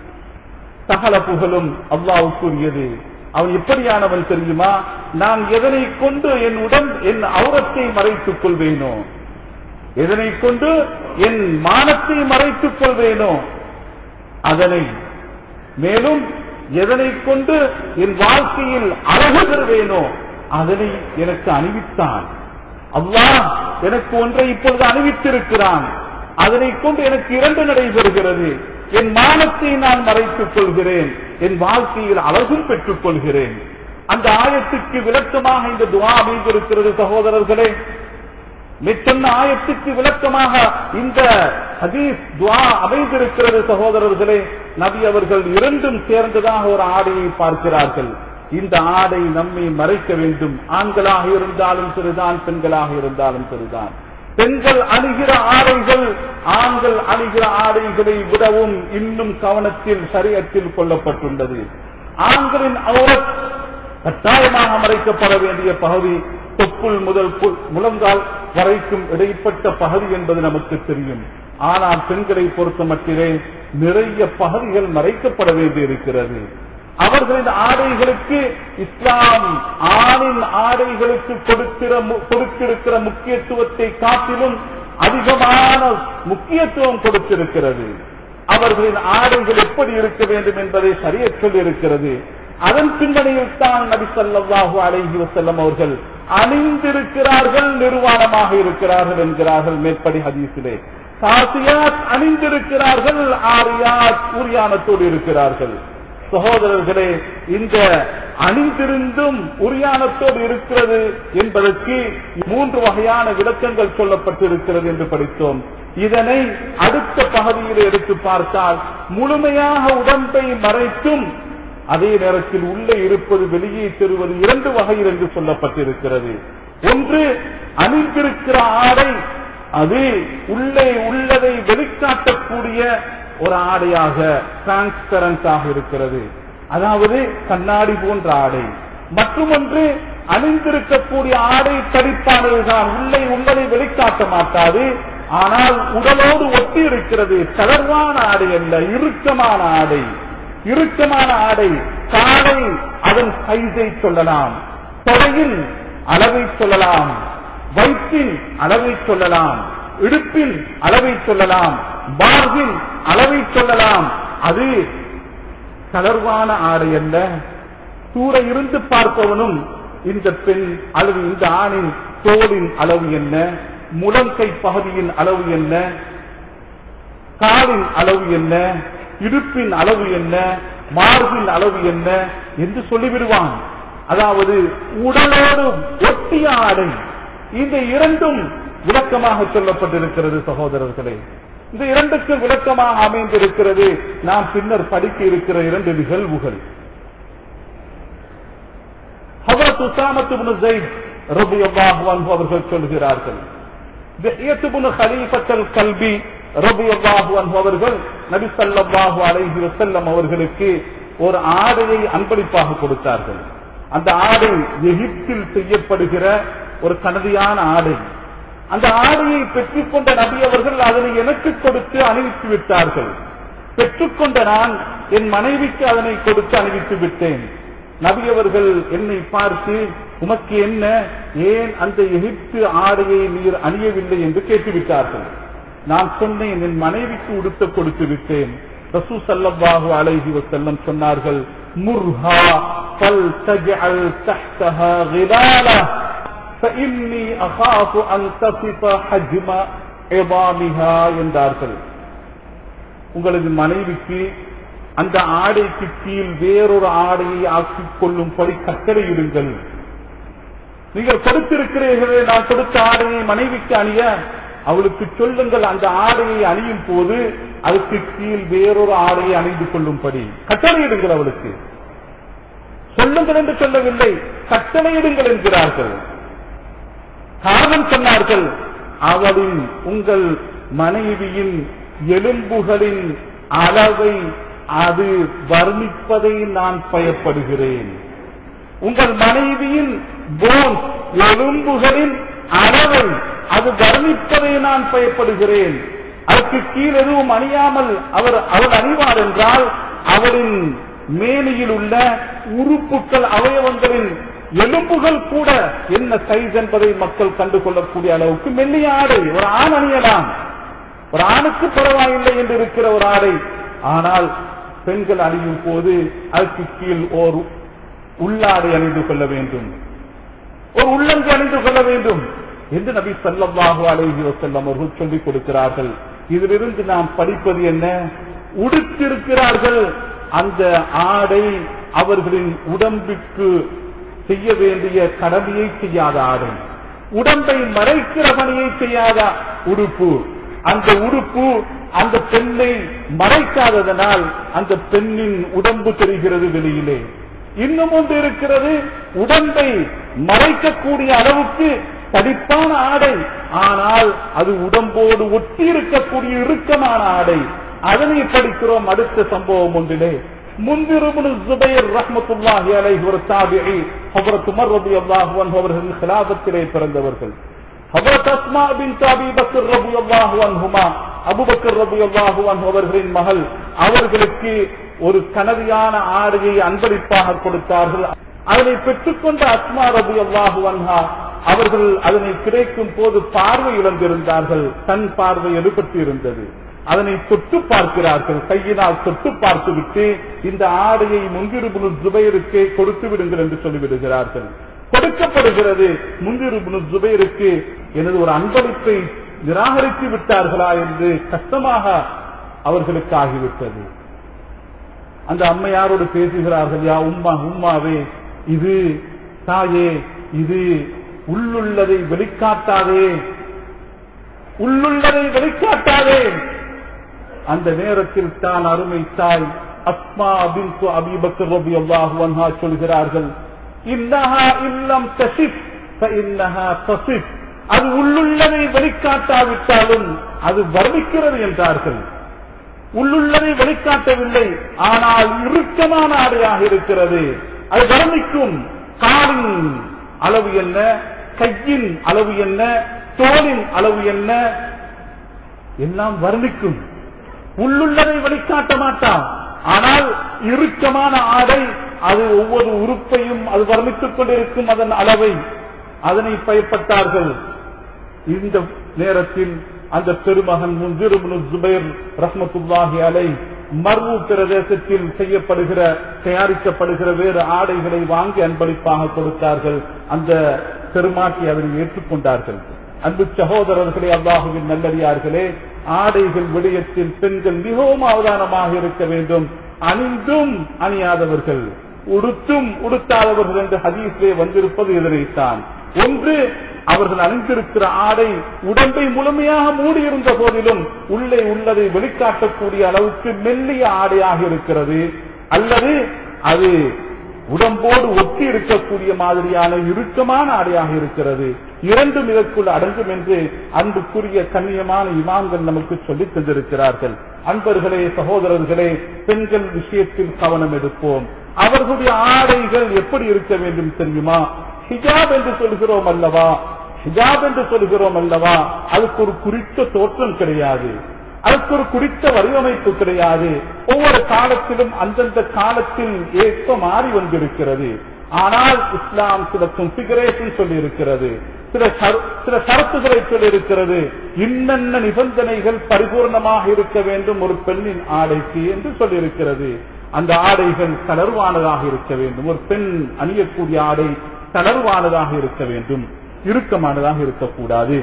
சகல புகழும் அல்லாவுக்குரியது அவன் எப்படியானவன் தெரியுமா நான் எதனை கொண்டு என் உடன் என் அவுரத்தை மறைத்துக் கொள்வேனோ எதனை கொண்டு என் மானத்தை மறைத்துக் கொள்வேனோ அதனை மேலும் எதனை கொண்டு என் வாழ்க்கையில் அழகு பெறுவேனோ அதனை எனக்கு அணிவித்தான் அல்லாஹ் எனக்கு ஒன்றை இப்பொழுது அணிவித்திருக்கிறான் அதனை கொண்டு எனக்கு இரண்டு நடைபெறுகிறது என் மானத்தை நான் மறைத்துக் கொள்கிறேன் என் வாழ்க்கையில் அழகும் பெற்றுக் கொள்கிறேன் அந்த ஆயத்துக்கு விளக்கமாக இந்த துவா அமைந்திருக்கிறது சகோதரர்களே சொன்ன ஆயத்துக்கு விளக்கமாக இந்த ஹதீஸ் துவா அமைந்திருக்கிறது சகோதரர்களே நபி அவர்கள் இரண்டும் சேர்ந்ததாக ஒரு ஆடையை பார்க்கிறார்கள் இந்த ஆடை நம்மை மறைக்க வேண்டும் ஆண்களாக இருந்தாலும் சரிதான் பெண்களாக இருந்தாலும் சரிதான் பெண்கள் அணுகிற ஆடைகள் ஆண்கள் அணுகிற ஆடைகளை விடவும் இன்னும் கவனத்தில் சரியத்தில் கொள்ளப்பட்டுள்ளது ஆண்களின் அவுரத் கட்டாயமாக மறைக்கப்பட வேண்டிய பகுதி தொப்புள் முதல் புல்- முழங்கால் வரைக்கும் இடைப்பட்ட பகுதி என்பது நமக்கு தெரியும் ஆனால் பெண்களை பொறுத்த மட்டிலே நிறைய பகுதிகள் மறைக்கப்பட வேண்டியிருக்கிறது அவர்களின் ஆடைகளுக்கு இஸ்லாம் ஆணின் ஆடைகளுக்கு கொடுக்கிற மு- கொடுத்திருக்கிற முக்கியத்துவத்தை காட்டிலும் அதிகமான முக்கியத்துவம் கொடுத்திருக்கிறது அவர்களின் ஆடைகள் எப்படி இருக்க வேண்டும் என்பதை சரிய சொல்லியிருக்கிறது அதன் பின்னணியில் தான் நபி ஸல்லல்லாஹு அலைஹி வஸல்லம் அவர்கள் அணிந்திருக்கிறார்கள் நிர்வாணமாக இருக்கிறார்கள் என்கிறார்கள் மேற்படி ஹதீஸிலே காசியாத் அணிந்திருக்கிறார்கள் ஆரியாத் உரியானத்தோடு இருக்கிறார்கள் சகோதரர்களே இந்த அணிந்திருந்தும் உரியானத்தோடு இருக்கிறது என்பதற்கு மூன்று வகையான விளக்கங்கள் சொல்லப்பட்டிருக்கிறது என்று படித்தோம் இதனை அடுத்த பகுதியில் எடுத்து பார்த்தால் முழுமையாக உடம்பை மறைத்தும் அதே நேரத்தில் உள்ளே இருப்பது வெளியே தெருவது இரண்டு வகையில் என்று சொல்லப்பட்டிருக்கிறது ஒன்று அணிந்திருக்கிற ஆடை அது உள்ளே உள்ளதை வெளிக்காட்டக்கூடிய ஒரு ஆடையாக டிரான்ஸ்பரண்டாக இருக்கிறது அதாவது கண்ணாடி போன்ற ஆடை மற்றொன்று அணிந்திருக்கக்கூடிய ஆடை தடிப்பானதுதான் உள்ளே உள்ளதை வெளிக்காட்ட மாட்டாது ஆனால் உடலோடு ஒட்டி இருக்கிறது தளர்வான ஆடை அல்ல இறுக்கமான ஆடை இறுக்கமான ஆடை காலை அதன் சைஸை சொல்லலாம் தொடையில் அளவை சொல்லலாம் வயிற்றின் அளவை சொல்லலாம் இடுப்பின் அளவை சொல்லலாம் பார்வின் அளவை சொல்லலாம் அது தளர்வான ஆடை அல்ல தூர இருந்து பார்ப்பவனும் இந்த பெண் அல்லது இந்த ஆணின் தோலின் அளவு என்ன முழங்கை பகுதியின் அளவு என்ன காலின் அளவு என்ன இடுப்பின் அளவு என்ன மார்பின் அளவு என்ன என்று சொல்லிவிடுவான் அதாவது உடலோடு ஒட்டிய ஆடை இந்த இரண்டும் விளக்கமாக சொல்லப்பட்டிருக்கிறது சகோதரர்களே இந்த இரண்டுக்கு விளக்கமாக அமைந்திருக்கிறது நாம் பின்னர் படிக்க இருக்கிற இரண்டு நிகழ்வுகள் ஹவரத் உசாமத் இப்னு ஸைத் ரலியல்லாஹு அன்ஹு அவர்கள் சொல்கிறார்கள் திஹ்யத் இப்னு கலீஃபத்துல் கல்பி ரலியல்லாஹு அன்ஹு அவர்கள் நபி ஸல்லல்லாஹு அலைஹி வஸல்லம் அவர்களுக்கு ஒரு ஆடையை அன்பளிப்பாக கொடுத்தார்கள் அந்த ஆடை எகிப்தில் செய்யப்படுகிற ஒரு கனதியான ஆடை அந்த ஆடையை பெற்றுக்கொண்ட நபி அவர்கள் அதனை எனக்கு கொடுத்து அணிவித்து விட்டார்கள் பெற்றுக்கொண்ட நான் என் மனைவிக்கு அதனை கொடுத்து அணிவித்து விட்டேன் நபி அவர்கள் என்னை பார்த்து உமக்கு என்ன ஏன் அந்த எகிப்து ஆடையை நீர் அணியவில்லை என்று கேட்டுவிட்டார்கள் நான் சொன்னேன் என் மனைவிக்கு உடுத்த கொடுத்து விட்டேன் ரசூ சல்லல்லாஹு அலைஹி வஸல்லம் சொன்னார்கள் முர்ஹா பல் தஜ்அல் தஹ்தஹா غلالا فإني أخاف أن تصف حجم عظامها என்றார்கள் உங்களது மனைவிக்கு அந்த ஆடைக்கு கீழ் வேறொரு ஆடையை ஆக்கிக் கொள்ளும்படி கட்டளையிடுங்கள் நீங்கள் கொடுத்திருக்கிறீர்களே நான் கொடுத்த ஆடையை மனைவிக்கு அணிய அவளுக்கு சொல்லுங்கள் அந்த ஆடையை அணியும் போது அதுக்கு கீழ் வேறொரு ஆடையை அணிந்து கொள்ளும்படி கட்டளையிடுங்கள் அவளுக்கு சொல்லுங்கள் என்று சொல்லவில்லை கட்டளையிடுங்கள் என்கிறார்கள் காரணம் சொன்னார்கள் அவளின் உங்கள் மனைவியின் எலும்புகளின் அளவை அது வர்ணிப்பதை நான் பயப்படுகிறேன் உங்கள் மனைவியின் போன் எலும்புகளின் அளவை அது வர்ணிப்பதை நான் பயப்படுகிறேன் அதற்கு கீழ் எதுவும் அணியாமல் அவர் அவள் அணிவார் என்றால் அவளின் மேனியில் உள்ள உறுப்புகள் அவயவங்களின் எலும்புகள் கூட என்ன சைஸ் என்பதை மக்கள் கண்டுகொள்ளக்கூடிய அளவுக்கு மெல்லிய ஆடை ஒரு ஆண் அணியலாம் ஒரு ஆணுக்கு பரவாயில்லை என்று இருக்கிற ஒரு ஆடை ஆனால் பெண்கள் அணியும் போது அதற்கு கீழ் ஓர் உள்ளாடை அணிந்து கொள்ள வேண்டும் ஒரு உள்ளங்கை அணிந்து கொள்ள வேண்டும் என்று நபி ஸல்லல்லாஹு அலைஹி வஸல்லம் அவர்கள் சொல்லிக் கொடுக்கிறார்கள் இதிலிருந்து நாம் படிப்பது என்ன உடுத்திருக்கிறார்கள் அந்த ஆடை அவர்களின் உடம்பிற்கு செய்ய வேண்டிய கடமையை செய்யாத ஆடை உடம்பை மறைக்கிற பணியை செய்யாத உடுப்பு அந்த உடுப்பு அந்த பெண்ணை மறைக்காததனால் அந்த பெண்ணின் உடம்பு தெரிகிறது வெளியிலே இன்னும் ஒன்று இருக்கிறது உடம்பை மறைக்கக்கூடிய அளவுக்கு தடிப்பான ஆடை ஆனால் அது உடம்போடு ஒட்டி இருக்கக்கூடிய இறுக்கமான ஆடை அதனை படிக்கிறோம் அடுத்த சம்பவம் ஒன்றிலே முந்திருபுனு ஜுபைர் ரஹ்மத்துல்லாஹி அலைஹி ஒரு தாபிஇ ஹஜ்ரத் உமர் ரலியல்லாஹு அன்ஹு அவர்களின் খিলাফத்திலே பிறந்தவர்கள் ஹஜ்ரத் அஸ்மா பின்த் அபீ பக்கர் ரலியல்லாஹு அன்ஹுமா அபூபக்கர் ரலியல்லாஹு அன்ஹு அவர்களின் மகள் அவர்களுக்கு ஒரு கனவியான ஆடையை அன்பளிப்பாக கொடுத்தார்கள் அதனை பெற்றுக்கொண்ட அஸ்மா ரலியல்லாஹு அன்ஹா அவர்கள் அதனை கிடைக்கும் போது பார்வை இழந்திருந்தார்கள் தன் பார்வை எடுபட்டு இருந்தது அதனை தொட்டு பார்க்கிறார்கள் கையினால் தொட்டு பார்த்துவிட்டு இந்த ஆடையை முன்திருபுனு ஜுபைருக்கு கொடுத்து விடுங்கள் என்று சொல்லிவிடுகிறார்கள் கொடுக்கப்படுகிறது முன்திருபுனு ஜுபைருக்கு எனது ஒரு அன்பளிப்பை நிராகரித்து விட்டார்களா என்று கஷ்டமாக அவர்களுக்கு ஆகிவிட்டது அந்த அம்மையாரோடு பேசுகிறார்கள் யா உம்மா உம்மாவே இது தாயே இது உள்ளுள்ளதை வெளிக்காட்டாதே உள்ளுள்ளதை வெளிக்காட்டாதே அந்த நேரத்தில் தான் அருமை தாய் அஸ்மா பின்து அபீபக்கர் ரலியல்லாஹு அன்ஹா சொல்கிறார்கள் இன்னஹா இல்லம் தசிப் ஃபஇன்னஹா தசிப் அது உள்ளுள்ளதை வெளிக்காட்டாவிட்டாலும் அது வர்ணிக்கிறது என்றார்கள் உள்ளுள்ளதை வெளிக்காட்டவில்லை ஆனால் இறுக்கமான ஆடையாக இருக்கிறது அது வர்ணிக்கும் காலின் அளவு என்ன கையின் அளவு என்ன தோலின் அளவு என்ன எல்லாம் வர்ணிக்கும் உள்ளுள்ளதை வெளிக்காட்ட மாட்டான் ஆனால் இறுக்கமான ஆடை அது ஒவ்வொரு உறுப்பையும் அது வர்ணித்துக் கொண்டிருக்கும் அதன் அளவை அதனை பயப்பட்டார்கள் இந்த நேரத்தில் அந்த பெருமகன் முன்திருபுனு ஜுபைர் ரஹ்மத்துல்லாஹி அலை மர்வு பிரதேசத்தில் செய்யப்படுகிற தயாரிக்கப்படுகிற வேறு ஆடைகளை வாங்கி அன்பளிப்பாக கொடுத்தார்கள் அந்த பெருமாட்டி அதனை ஏற்றுக்கொண்டார்கள் அன்பு சகோதரர்களே அல்லாஹுவின் நல்லடியார்களே ஆடைகள் விடயத்தில் பெண்கள் மிகவும் அவதானமாக இருக்க வேண்டும் அணிந்தும் அணியாதவர்கள் உடுத்தும் உடுத்தாதவர்கள் என்று ஹதீஸிலே வந்திருப்பது இதனைத்தான் ஒன்று அவர்கள் அணிந்திருக்கிற ஆடை உடம்பை முழுமையாக மூடியிருந்த போதிலும் உள்ளே உள்ளதை வெளிக்காட்டக்கூடிய அளவுக்கு மெல்லிய ஆடையாக இருக்கிறது அல்லது அது உடம்போடு ஒட்டி இருக்கக்கூடிய மாதிரியான இறுக்கமான ஆடையாக இருக்கிறது இரண்டும் இதற்குள் அடங்கும் என்று அன்புக்குரிய கண்ணியமான இமாம்கள் நமக்கு சொல்லித் தந்திருக்கிறார்கள் அன்பர்களே சகோதரர்களே பெண்கள் விஷயத்தில் கவனம் எடுப்போம் அவர்களுடைய ஆடைகள் எப்படி இருக்க வேண்டும் தெரியுமா ஹிஜாப் என்று சொல்கிறோம் அல்லவா ஹிஜாப் என்று சொல்கிறோம் அல்லவா அதுக்கு ஒரு குறித்த தோற்றம் கிடையாது அதுக்கு ஒரு குறித்த வடிவமைப்பு கிடையாது ஒவ்வொரு காலத்திலும் அந்தந்த காலத்தில் ஏற்ப மாறி வந்திருக்கிறது ஆனால் இஸ்லாம் சில கன்பிகரேஷன் சொல்லி இருக்கிறது சில சர- சில சரத்துகளை சொல்லி இருக்கிறது இன்னென்ன நிபந்தனைகள் பரிபூர்ணமாக இருக்க வேண்டும் ஒரு பெண்ணின் ஆடைக்கு என்று சொல்லியிருக்கிறது அந்த ஆடைகள் தளர்வானதாக இருக்க வேண்டும் ஒரு பெண் அணியக்கூடிய ஆடை தளர்வானதாக இருக்க வேண்டும் இறுக்கமானதாக இருக்கக்கூடாது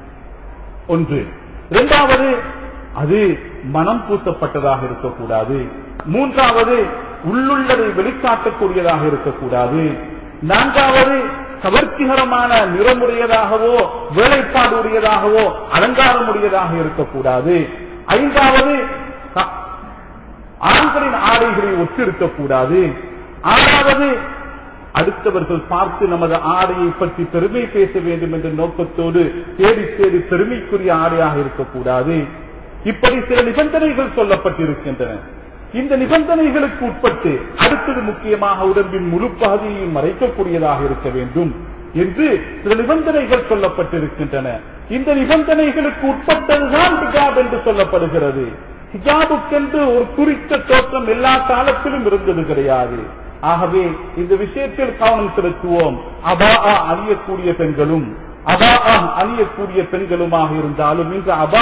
ஒன்று இரண்டாவது அது மனம் பூசப்பட்டதாக இருக்கக்கூடாது மூன்றாவது உள்ளுள்ளதை வெளிக்காட்டக்கூடியதாக இருக்கக்கூடாது நான்காவது கவர்ச்சிகரமான நிறமுடையதாகவோ வேலைப்பாடு உடையதாகவோ அலங்காரம் உடையதாக இருக்கக்கூடாது ஐந்தாவது க- ஆண்களின் ஆடைகளை ஒத்திருக்கக்கூடாது ஆறாவது அடுத்தவர்கள் பார்த்து நமது ஆடையை பற்றி பெருமை பேச வேண்டும் என்ற நோக்கத்தோடு தேடி தேடி பெருமைக்குரிய ஆடையாக இருக்கக்கூடாது இப்படி சில நிபந்தனைகள் சொல்லப்பட்டிருக்கின்றன இந்த நிபந்தனைகளுக்கு உட்பட்டு அடுத்தது முக்கியமாக உடம்பின் முழு பகுதியையும் மறைக்கக்கூடியதாக இருக்க வேண்டும் என்று சில நிபந்தனைகள் சொல்லப்பட்டிருக்கின்றன இந்த நிபந்தனைகளுக்கு உட்பட்டதுதான் ஹிஜாப் என்று சொல்லப்படுகிறது ஹிஜாபுக்கென்று ஒரு குறித்த தோற்றம் எல்லா காலத்திலும் இருந்தது கிடையாது ஆகவே இந்த விஷயத்தில் கவனம் செலுத்துவோம் அபா அணியக்கூடிய பெண்களும் அபா அணியக்கூடிய பெண்களுமாக இருந்தாலும் இன்று அபா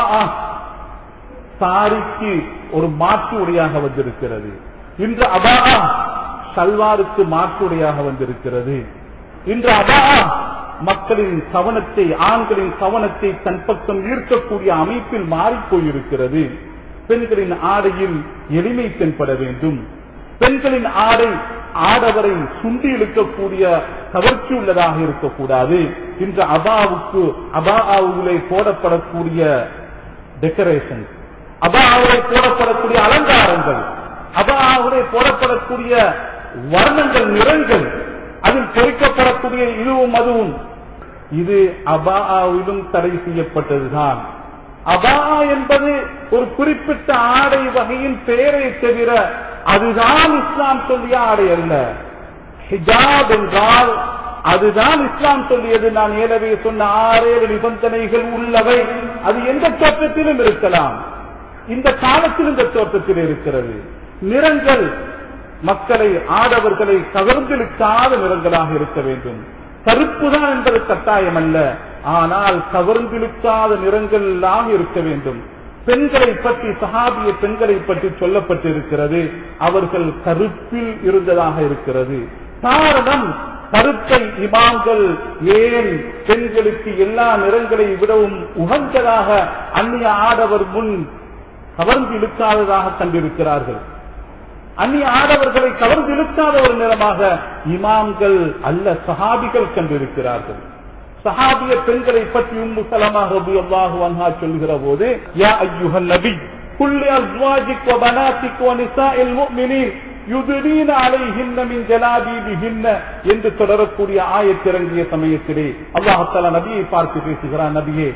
சாரிக்கு ஒரு மாற்று உடையாக வந்திருக்கிறது இன்று அபா சல்வாருக்கு மாற்று உடையாக வந்திருக்கிறது இன்று அபா மக்களின் கவனத்தை ஆண்களின் கவனத்தை தன் பக்கம் ஈர்க்கக்கூடிய அமைப்பில் மாறிப் போயிருக்கிறது பெண்களின் ஆடையில் எளிமை தென்பட வேண்டும் பெண்களின் ஆடை ஆடவரை சுண்டி இழுக்கக்கூடிய கவர்ச்சி உள்ளதாக இருக்கக்கூடாது இன்று அபாவுக்கு அபாவுலே போடப்படக்கூடிய டெக்கரேஷன் அபாவுலே போடப்படக்கூடிய அலங்காரங்கள் அபாவுலே போடப்படக்கூடிய வர்ணங்கள் நிறங்கள் அதில் பொறிக்கப்படக்கூடிய இதுவும் அதுவும் இது அபாவிலும் தடை செய்யப்பட்டதுதான் அபா என்பது ஒரு குறிப்பிட்ட ஆடை வகையின் பெயரை தவிர அதுதான் இஸ்லாம் சொல்லிய ஆடை அல்ல ஹிஜாப் என்றால் அதுதான் இஸ்லாம் சொல்லியது நான் ஏலவே சொன்ன ஆறேழு நிபந்தனைகள் உள்ளவை அது எந்த தோற்றத்திலும் இருக்கலாம் இந்த காலத்தில் இந்த தோற்றத்தில் இருக்கிறது நிறங்கள் மக்களை ஆடவர்களை கவர்ந்திழுக்காத நிறங்களாக இருக்க வேண்டும் கருப்பு தான் என்பது கட்டாயம் அல்ல ஆனால் கவர்ந்திழுக்காத நிறங்கள் எல்லாம் இருக்க வேண்டும் பெண்களை பற்றி சஹாபிய பெண்களை பற்றி சொல்லப்பட்டிருக்கிறது அவர்கள் கருப்பில் இருந்ததாக இருக்கிறது காரணம் கருப்பை இமாம்கள் ஏன் பெண்களுக்கு எல்லா நிறங்களை விடவும் உகந்ததாக அந்நிய ஆடவர் முன் கவர்ந்து இழுக்காததாக கண்டிருக்கிறார்கள் அந்நிய ஆடவர்களை கவர்ந்து இழுக்காத ஒரு நிறமாக இமாம்கள் அல்ல சஹாபிகள் கண்டிருக்கிறார்கள் சஹாபிய பெண்களை பற்றி உம்மு சலமா ரபி அல்லாஹு அன்ஹா சொல்கிற போது யா ஐயுஹல் நபி குல்லி அஸ்வாஜிக் வ பனாத்திக் வ நிசாஇல் முஃமினீன் யுதுரீன அலைஹின்ன மின் ஜலாபீபிஹின்ன என்று தொடரக்கூடிய ஆயத்திறங்கிய சமயத்திலே அல்லாஹ் தஆலா நபியை பார்த்து பேசுகிறான் நபியே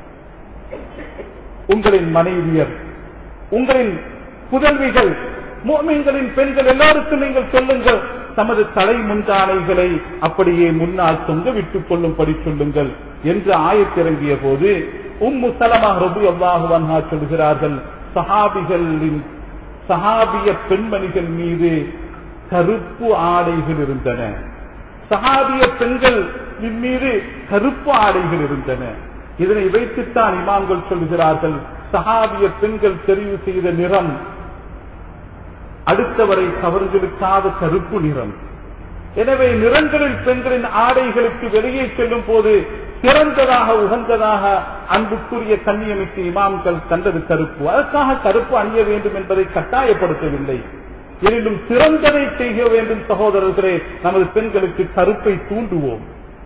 உங்களின் மனைவியர் உங்களின் புதல்விகள் மோமீன்களின் பெண்கள் எல்லாருக்கும் நீங்கள் சொல்லுங்கள் தமது தலை முந்தானைகளை அப்படியே முன்னால் தொங்க விட்டுக் கொள்ளும்படி சொல்லுங்கள் என்று ஆயத்திறங்கிய போது உம்மு சலமா ரபு அல்லாஹுவன்ஹா சொல்கிறார்கள் சஹாபிகளின் சஹாபிய பெண்மணிகள் மீது கருப்பு ஆடைகள் இருந்தன சஹாபிய பெண்கள் மீது கருப்பு ஆடைகள் இருந்தன இதனை வைத்துத்தான் இமாம்கள் சொல்கிறார்கள் சஹாபிய பெண்கள் தெரிவு செய்த நிறம் அடுத்தவரை கவர்ந்திருக்காத கருப்பு நிறம் எனவே நிறங்களில் பெண்களின் ஆடைகளுக்கு வெளியே செல்லும் போது சிறந்ததாக உகந்ததாக அன்புக்குரிய கண்ணியமிக்கு இமாம்கள் கண்டது கருப்பு அதற்காக கருப்பு அணிய வேண்டும் என்பதை கட்டாயப்படுத்தவில்லை எனினும் சிறந்ததை செய்ய வேண்டும் சகோதரர்களே நமது பெண்களுக்கு கருப்பை தூண்டுவோம்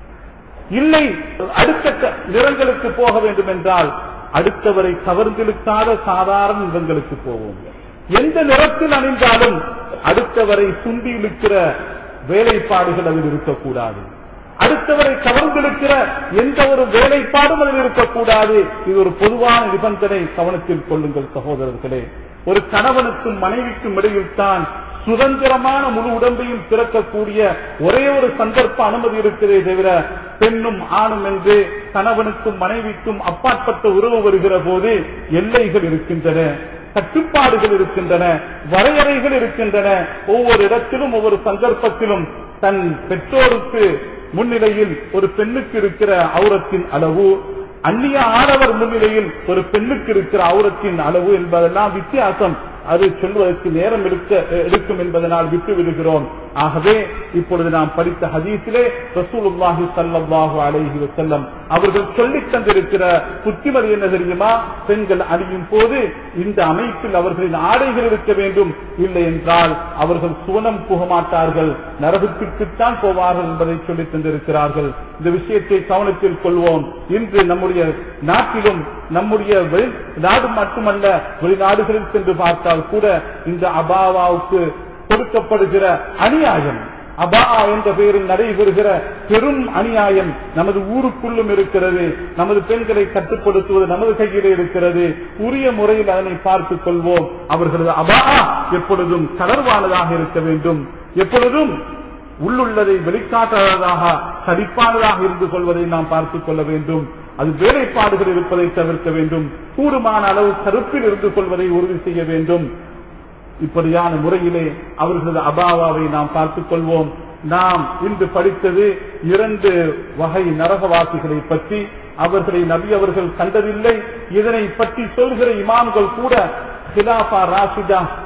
இல்லை அடுத்த நிறங்களுக்கு போக வேண்டும் என்றால் அடுத்தவரை கவர்ந்திழுக்காத சாதாரண நிறங்களுக்கு போவோம் எந்த நிறத்தில் அணிந்தாலும் அடுத்தவரை சுண்டி இழுக்கிற வேலைப்பாடுகள் அதில் இருக்கக்கூடாது அடுத்தவரை கவர்ந்திருக்கிற எந்த ஒரு வேலைப்பாடும் அதில் இருக்கக்கூடாது இது ஒரு பொதுவான நிபந்தனை கவனத்தில் கொள்ளுங்கள் சகோதரர்களே ஒரு கணவனுக்கும் மனைவிக்கும் இடையில் தான் சுதந்திரமான முழு உடம்பையும் திறக்கக்கூடிய ஒரே ஒரு சந்தர்ப்ப அனுமதி இருக்கிறதே தவிர பெண்ணும் ஆணும் என்று கணவனுக்கும் மனைவிக்கும் அப்பாற்பட்ட உறவு வருகிற போது எல்லைகள் இருக்கின்றன கட்டுப்பாடுகள் இருக்கின்றன வரையறைகள் இருக்கின்றன ஒவ்வொரு இடத்திலும் ஒவ்வொரு சந்தர்ப்பத்திலும் தன் பெற்றோருக்கு முன்னிலையில் ஒரு பெண்ணுக்கு இருக்கிற அவுரத்தின் அளவு அந்நிய ஆடவர் முன்னிலையில் ஒரு பெண்ணுக்கு இருக்கிற அவுரத்தின் அளவு என்பதெல்லாம் வித்தியாசம் அது சொல்வதற்கு நேரம் எடுக்க எடுக்கும் என்பதனால் விட்டு விடுகிறோம் ஆகவே இப்பொழுது நாம் படித்த ஹதீஸிலே ரசூலுல்லாஹி ஸல்லல்லாஹு அலைஹி வஸல்லம் அவர்கள் சொல்லித் தந்திருக்கிற புத்திமதி என்ன தெரியுமா பெண்கள் அணியும் போது இந்த அமைப்பில் அவர்களின் ஆடைகள் இருக்க வேண்டும் இல்லை என்றால் அவர்கள் சுவனம் போக மாட்டார்கள் நரகத்திற்குத்தான் போவார்கள் என்பதை சொல்லித் தந்திருக்கிறார்கள் இந்த விஷயத்தை கவனத்தில் கொள்வோம் இன்று நம்முடைய நாட்டிலும் நம்முடைய நாடு மட்டுமல்ல வெளிநாடுகளில் சென்று பார்த்தால் கூட இந்த அபாவாவுக்கு கொடுக்கப்படுகிற அநியாயம் அபா என்ற பெயரில் நடைபெறுகிற பெரும் அநியாயம் நமது ஊருக்குள்ளும் இருக்கிறது நமது பெண்களை கட்டுப்படுத்துவது நமது கையிலே இருக்கிறது உரிய முறையில் அதனை பார்த்துக் கொள்வோம் அவர்களது அபா எப்பொழுதும் தளர்வானதாக இருக்க வேண்டும் எப்பொழுதும் உள்ளுள்ளதை வெளிக்காட்டாததாக சரிப்பானதாக இருந்து கொள்வதை நாம் பார்த்துக் கொள்ள வேண்டும் அது வேலைப்பாடுகள் இருப்பதை தவிர்க்க வேண்டும் கூடுமான அளவு கருப்பில் இருந்து கொள்வதை உறுதி செய்ய வேண்டும் இப்படியான முறையிலே அவர்களது அபாவாவை நாம் பார்த்துக் கொள்வோம் நாம் இன்று படித்தது இரண்டு வகை நரகவாசிகளை பற்றி அவர்களை நபி அவர்கள் கண்டதில்லை இதனை பற்றி சொல்கிற இமாம்கள் கூட ஹிலாபா ராஷிதா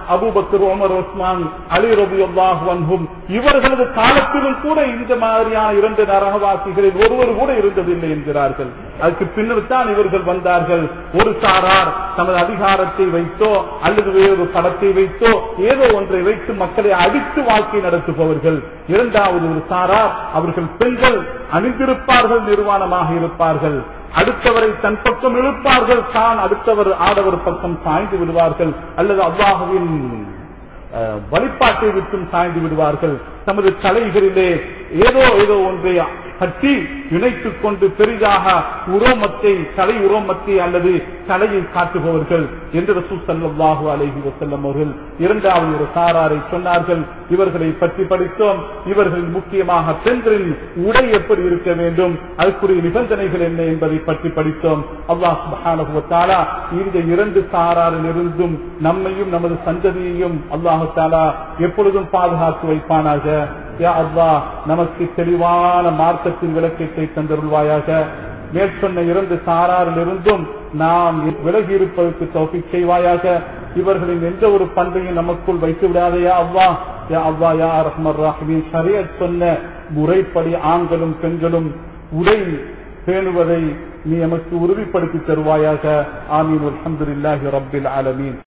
அபூபக்கர் உமர் உஸ்மான் அலி ரபியுல்லாஹு அன்ஹும் இவர்களது காலத்திலும் கூட இந்த மாதிரியான இரண்டு நரகவாசிகளில் ஒருவர் கூட இருந்ததில்லை என்கிறார்கள் அதுக்கு பின்னர் தான் இவர்கள் வந்தார்கள் ஒரு சாரார் தமது அதிகாரத்தை வைத்தோ அல்லது வேறு படத்தை வைத்தோ ஏதோ ஒன்றை வைத்து மக்களை அடித்து வாழ்க்கை நடத்துபவர்கள் இரண்டாவது ஒரு சாரார் அவர்கள் பெண்கள் அணிந்திருப்பார்கள் நிர்வாணமாக இருப்பார்கள் அடுத்தவரை தன் பக்கம் இழுப்பார்கள் தான் அடுத்தவர் ஆடவர் பக்கம் சாய்ந்து விடுவார்கள் அல்லது அல்லாஹுவின் அஹ், வழிபாட்டை விட்டும் சாய்ந்து விடுவார்கள் தமது தலைகளிலே ஏதோ ஏதோ ஒன்றை கட்டி இணைத்துக் கொண்டு பெரிதாக உரோமத்தை தலை உரோமத்தை அல்லது தலையை காட்டுபவர்கள் என்று ரசூல் ஸல்லல்லாஹு அலைஹி வஸல்லம் அவர்கள் இரண்டாவது ஒரு சாராரை சொன்னார்கள் இவர்களை பற்றி படித்தோம் இவர்களில் முக்கியமாக பெண்களின் உடை எப்படி இருக்க வேண்டும் அதற்குரிய நிபந்தனைகள் என்ன என்பதை பற்றி படித்தோம் அல்லாஹ் சுப்ஹானஹு வ தஆலா இந்த இரண்டு சாராரிலிருந்தும் நம்மையும் நமது சந்ததியையும் அல்லாஹு தஆலா எப்பொழுதும் பாதுகாத்து வைப்பானாக யா அல்லாஹ் நமக்கு தெளிவான மார்க்கத்தின் விளக்கத்தை தந்தருள்வாயாக மேற்சொன்ன இரண்டு சாராரிலிருந்தும் நாம் விலகி இருப்பதற்கு தௌஃபீக் செய்வாயாக இவர்களின் எந்த ஒரு பண்பையும் நமக்குள் வைத்து விடாதையா அவ்வா யா அவ்வா யா ரஹ்மர் ராஹிமின் ஷரியத் சொன்ன முறைப்படி ஆண்களும் பெண்களும் உடை பேணுவதை நீ எமக்கு உறுதிப்படுத்தி தருவாயாக ஆமீன் அல்ஹம்துலில்லாஹி ரப்பில் ஆலமீன்